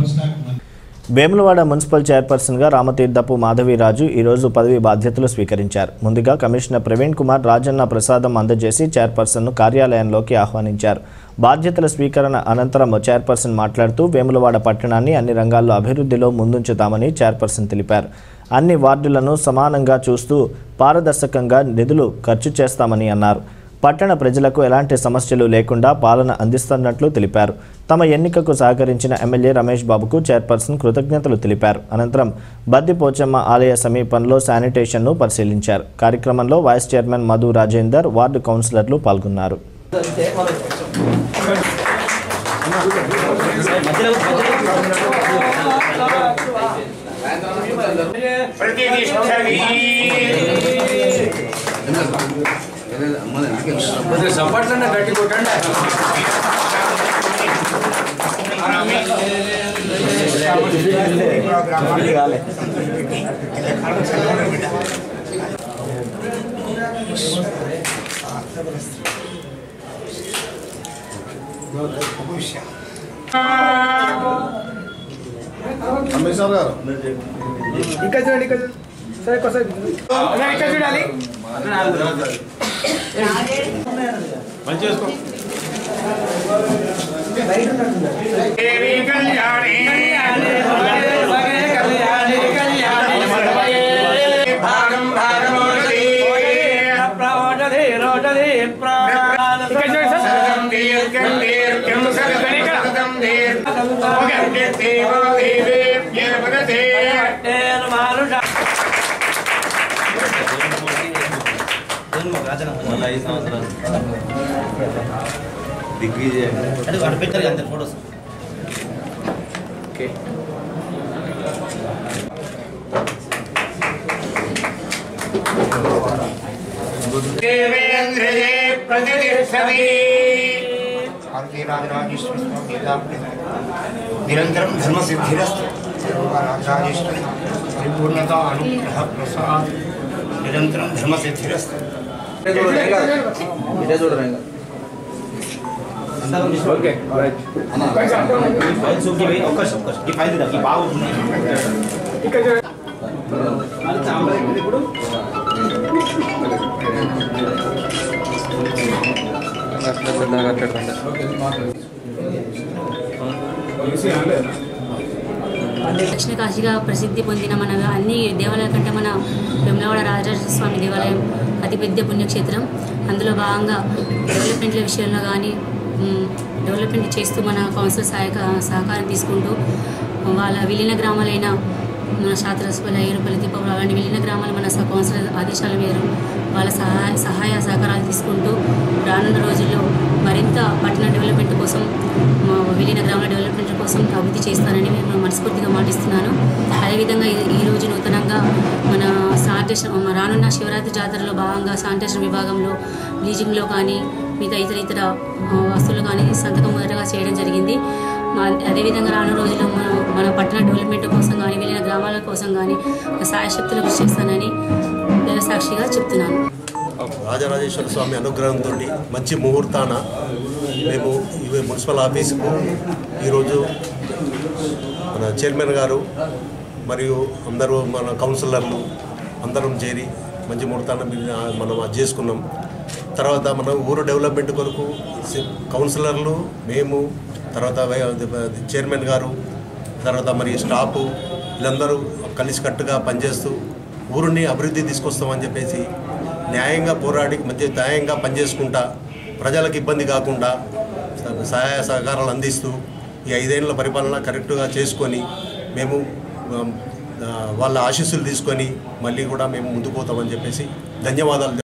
Stock Vemulawada municipal చైర్పర్సన్గా రామతీర్థపు మాధవీరాజు ఈరోజు పదవి బాధ్యతలు స్వీకరించారు ముందుగా కమిషనర్ ప్రవీణ్ కుమార్ రాజన్న ప్రసాదం అందజేసి చైర్పర్సన్ను కార్యాలయంలోకి ఆహ్వానించారు బాధ్యతల స్వీకరణ అనంతరం చైర్పర్సన్ మాట్లాడుతూ వేములవాడ పట్టణాన్ని అన్ని రంగాల్లో అభివృద్ధిలో ముందుంచుతామని చైర్పర్సన్ తెలిపారు అన్ని వార్డులను సమానంగా చూస్తూ పారదర్శకంగా నిధులు ఖర్చు చేస్తామని అన్నారు పట్టణ ప్రజలకు ఎలాంటి సమస్యలు లేకుండా పాలన అందిస్తున్నట్లు తెలిపారు తమ ఎన్నికకు సహకరించిన ఎమ్మెల్యే రమేష్ బాబుకు చైర్పర్సన్ కృతజ్ఞతలు తెలిపారు అనంతరం బద్ది పోచమ్మ ఆలయ సమీపంలో శానిటేషన్ను పరిశీలించారు కార్యక్రమంలో vice chairman Madhu Rajender ward కౌన్సిలర్లు పాల్గొన్నారు సపట్లన్న గట్టి కొట్టండి కమిషనర్ గారు ఇక్కడ చూడండి ఇక్కడ చూడండి. సరే ఒకసారి అలా ఇక్కడ చూడాలి ఇక్కడ చూడండి సార్. నిరంతరం ధర్మసిద్ధిరస్తు రాజరాజేశ్వరి పరిపూర్ణత అనుగ్రహ ప్రసాద్ నిరంతరం ధర్మసిద్ధిరస్తు ఓకే రైట్ ఇక్కడ చూడండి దక్షిణ కాశీగా ప్రసిద్ధి పొందిన మన అన్ని దేవాలయాల కంటే మన వెమ్లవాడ రాజరాజేశ్వర స్వామి దేవాలయం అతిపెద్ద పుణ్యక్షేత్రం అందులో భాగంగా డెవలప్మెంట్ల విషయంలో కానీ మ్, డెవలప్మెంట్ చేస్తూ మన కౌన్సిల్ సహాయక సహకారం తీసుకుంటూ వాళ్ళ విలీన గ్రామాలైన మన శాస్త్రస్పల్లి అయ్యూరుపల్లి తిప్పపురం అలాంటి విలీన గ్రామాలు మన స- కౌన్సిలర్ ఆదేశాల మేరకు వాళ్ళ సహాయ సహాయ సహకారాలు తీసుకుంటూ రానున్న రోజుల్లో మరింత పట్టణ డెవలప్మెంట్ కోసం మా విలీన గ్రామాల డెవలప్మెంట్ కోసం అభివృద్ధి చేస్తానని నేను మనస్ఫూర్తిగా మాటిస్తున్నాను అదేవిధంగా ఈ- ఈ రోజు నూతనంగా మన శానిటేషన్ మన రానున్న శివరాత్రి జాతరలో భాగంగా శానిటేషన్ విభాగంలో బ్లీచింగ్లో కానీ మిగతా ఇతర ఇతర ఆ, వస్తువులు కానీ సంతకం మొదటగా చేయడం జరిగింది మా- అదేవిధంగా రానున్న రోజుల్లో మన మన పట్టణ డెవలప్మెంట్ కోసం కానీ విలీన గ్రామాల కోసం కానీ సాయశక్తులు కృషి చేస్తానని సాక్షిగా చెప్తున్నాను రాజరాజేశ్వర స్వామి అనుగ్రహంతో మంచి ముహూర్తాన మేము ఈ మున్సిపల్ ఆఫీసుకు ఈరోజు మన చైర్మన్ గారు మరియు అందరూ మన కౌన్సిలర్లు అందరం చేరి మంచి ముహూర్తాన మీ- మనం అది చేసుకున్నాం తర్వాత మన ఊరు డెవలప్మెంట్ కొరకు సి- కౌన్సిలర్లు మేము తర్వాత వై- చైర్మన్ గారు తర్వాత మరి స్టాఫ్ వీళ్ళందరూ కలిసికట్టుగా పనిచేస్తూ ఊరిని అభివృద్ధి తీసుకొస్తామని చెప్పేసి న్యాయంగా పోరాడి మధ్య న్యాయంగా పనిచేసుకుంటా ప్రజలకు ఇబ్బంది కాకుండా స- సహాయ సహకారాలు అందిస్తూ ఈ ఐదేళ్ల పరిపాలన కరెక్ట్గా చేసుకొని మేము ఆ, వాళ్ళ ఆశీస్సులు తీసుకొని మళ్ళీ కూడా మేము ముందుకు పోతామని చెప్పేసి ధన్యవాదాలు